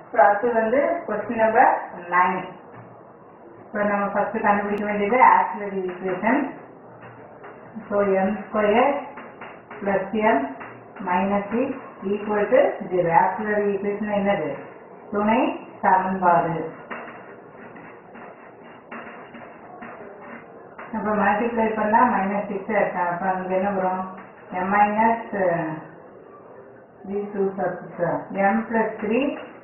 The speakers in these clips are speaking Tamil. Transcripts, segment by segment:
ஸோ அடுத்து வந்து கொஸ்டின் நம்பர் நைன் இப்போ நம்ம ஃபர்ஸ்ட் கண்டுபிடிக்க வேண்டியது auxiliary equation so M square plus M minus six equal to zero auxiliary equation என்னது துணை சமன்பாடு அப்போ மல்டிப்ளை பண்ணால் மைனஸ் சிக்ஸ் இருக்கேன் அப்போ அங்கே என்ன வரும் m minus three two six m plus three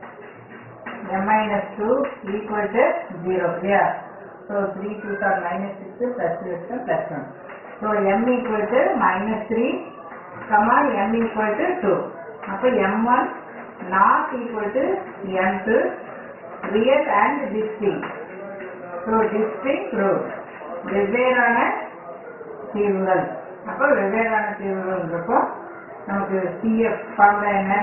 m minus two equal to zero இல்லையா so three two are minus six plus two plus one so m equal to minus three comma m equal to two அப்போ m one not equal to m two real and distinct so distinct rule வெவ்வேறான தீர்வுகள் அப்போ வெவ்வேறான தீர்வுகள்ன்றப்போ நமக்கு சிஎஃப் ஃபார்முலா என்ன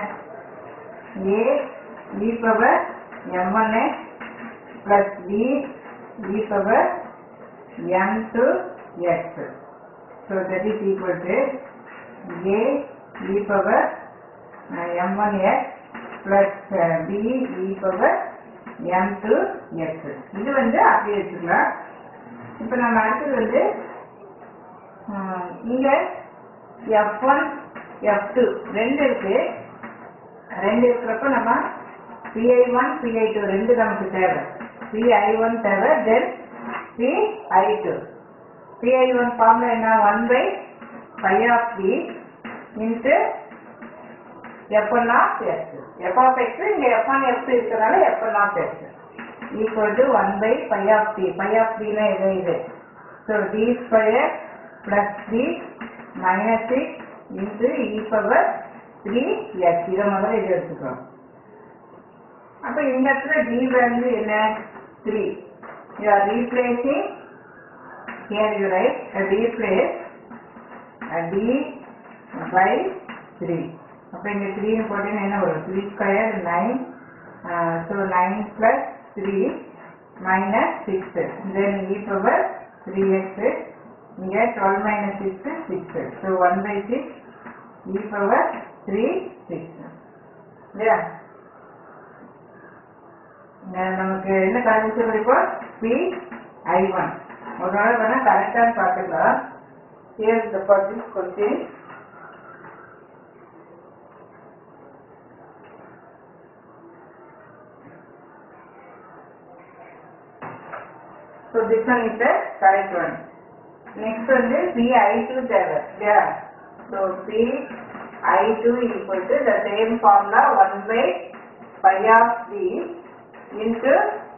A e power m one x plus B e power m two x so that is equal to A e power m one x plus B e power m two x இது வந்து அப்படியே வச்சுக்கலாம் இப்போ நம்ம அடுத்தது வந்து ஆஹ், இங்க எஃப் ஒன் எஃப் டூ ரெண்டு இருக்கு ரெண்டு இருக்கிறப்ப நம்ம பிஐ ஒன் பிஐ டூ ரெண்டு நமக்கு தேவை பிஐ ஒன் தேவை தென் பிஐ டூ பிஐ ஒன் ஃபார்ம்ல என்ன one by five of B into f one of x f of x இங்க எஃப் ஒன் எஃப் இருக்கிறனால f one of x equal to one by five of D five of டினா இது இது so D square plus three minus six into e power three x இதை முதல்ல இது எடுத்துக்கிறோம் அப்போ இந்த இடத்துல டி வேல்யூ என்ன three you are replacing here you right replace D by three அப்போ இங்கே த்ரீன்னு போட்டீங்கன்னா என்ன வரும் three square nine so nine plus three minus six then e power three x இங்கே twelve minus six six so one by six e power three six இல்லையா இங்க நமக்கு என்ன கண்டுபிடிச்சு இப்போ பி ஐ ஒன் ஒரு நாள் வேணா கரெக்டாக பார்த்துக்கலாம் ஹியர் த பர்டிஸ் question So this one is the correct one. Next one is PI2 தேவை இல்லையா So PI2 equal to the same formula 1 by pi of B into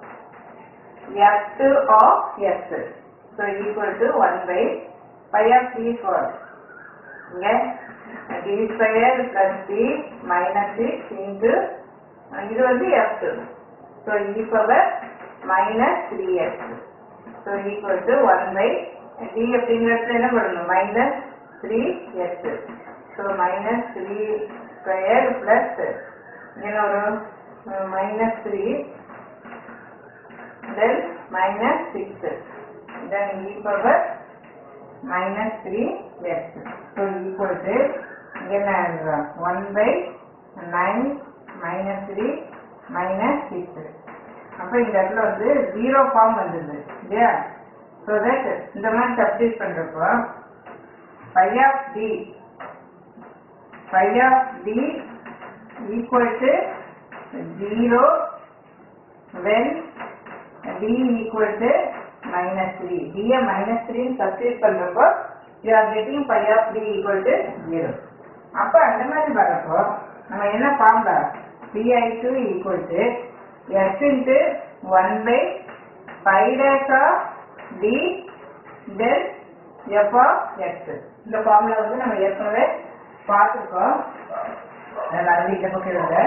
F2 of X. So equal to 1 by pi of B for இங்க d square plus d minus 6 into அஹ் இது வந்து F2. So e power minus 3x. So equal to 1 by d அப்படிங்கிறது என்ன பண்ணணும் minus 3x. So minus 3 square plus என்ன வரும் அஹ் minus 3 then minus 6 then e power minus 3x. So equal to இங்க என்ன எழுதுறோம் 1 by 9 minus 3 minus 6 அப்ப இந்த இடத்துல வந்து ஜீரோ ஃபார்ம் வந்தது இல்லையா ஸோ தட் இந்த மாதிரி சப்ஸ்டிட் பண்றப்போ five of D five of D equal to zero when D equal to minus three டியை மைனஸ் த்ரீன்னு சப்ஸ்டிட் பண்றப்போ you are getting five of D equal to zero அப்போ அந்த மாதிரி வரப்போ நம்ம என்ன formula PI two equal to S into one by five dash of D then f of x இந்த ஃபார்முலா வந்து நம்ம ஏற்கனவே பார்த்துருக்கோம் அதனால இந்த பக்கம் இருங்க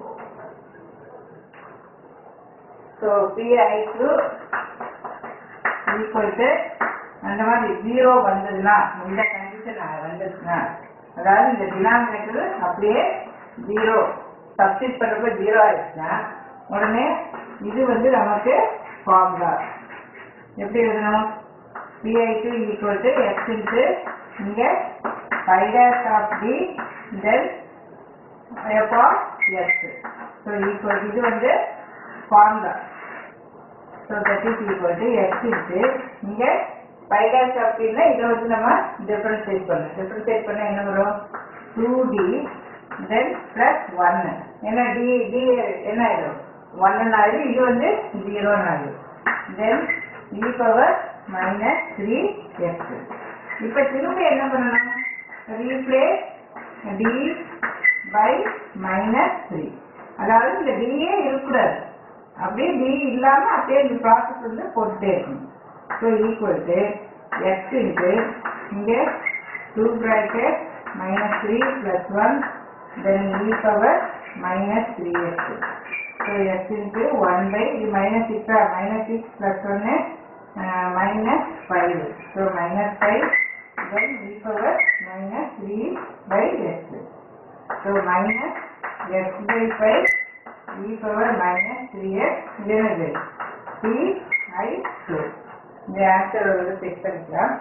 so PI two equal to அந்த மாதிரி ஜீரோ வந்ததுன்னா இந்த கண்டிஷன் வந்துச்சுன்னா அதாவது இந்த டினாமினேட்டர் அப்படியே ஜீரோ சப்ஸ்டிட் பண்ணுறப்ப ஜீரோ ஆயிடுச்சுன்னா உடனே இது வந்து நமக்கு ஃபார்முலா எப்படி எழுதணும் PI two equal to x into இங்கே five dash of D then f of S so equal இது வந்து formula so that is equal to x into இங்கே பை டேஷ் அப்படின்னா இதை வந்து நம்ம டிஃபரன்ஷியேட் பண்ணணும் டிஃபரன்ஷியேட் பண்ண என்ன வரும் டூ டி தென் பிளஸ் ஒன்னு ஏன்னா டி டி என்ன ஆயிடும் ஒன்னு ஆயிடும் இது வந்து ஜீரோன்னு ஆயிடும் then e power minus three x இப்போ திரும்ப என்ன பண்ணணும் replace D by minus three அதாவது இந்த டியே இருக்கக்கூடாது அப்படியே டி இல்லாம அப்படியே இந்த ப்ராசஸ் வந்து போட்டுட்டே இருக்கணும் so equal to x into இங்கே two bracket minus three plus one then e power minus three x so x into one by இது மைனஸ் சிக்ஸா மைனஸ் சிக்ஸ் ப்ளஸ் ஒன்று minus five so minus five then e power minus three by x so minus x by five e power minus 3x இது என்னது p i 2 இந்த ஆன்சர் வந்து செக் பண்ணிக்கலாம்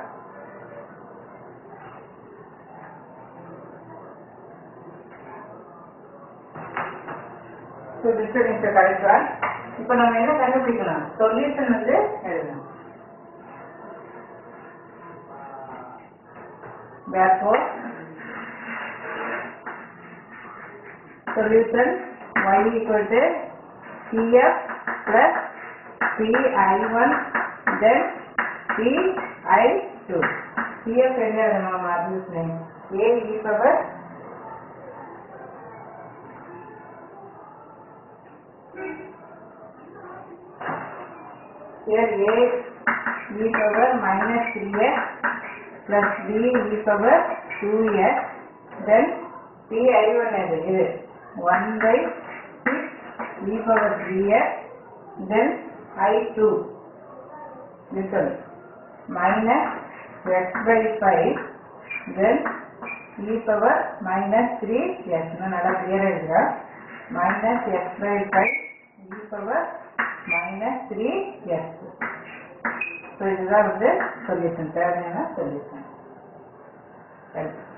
ஸோ டிஸ்டர்பன்ஸை கரெக்டாக இப்போ நம்ம என்ன கண்டுபிடிக்கணும் சொல்யூஷன் வந்து எழுதணும் therefore solution y equal to cf plus pi1 then pi2 cf என்ன நம்ம marks name a e power here a e power minus 3x plus b e power 2x then pi1 இது இது 1 by 6 e power 3x then i2 this one minus x by 5 then e power minus 3 yes நான் நல்லா clear எழுதுறேன் minus x by 5 e power minus 3 x so இதுதான் வந்து சொல்யூஷன் தேவையான சொல்யூஷன் தேங்க்யூ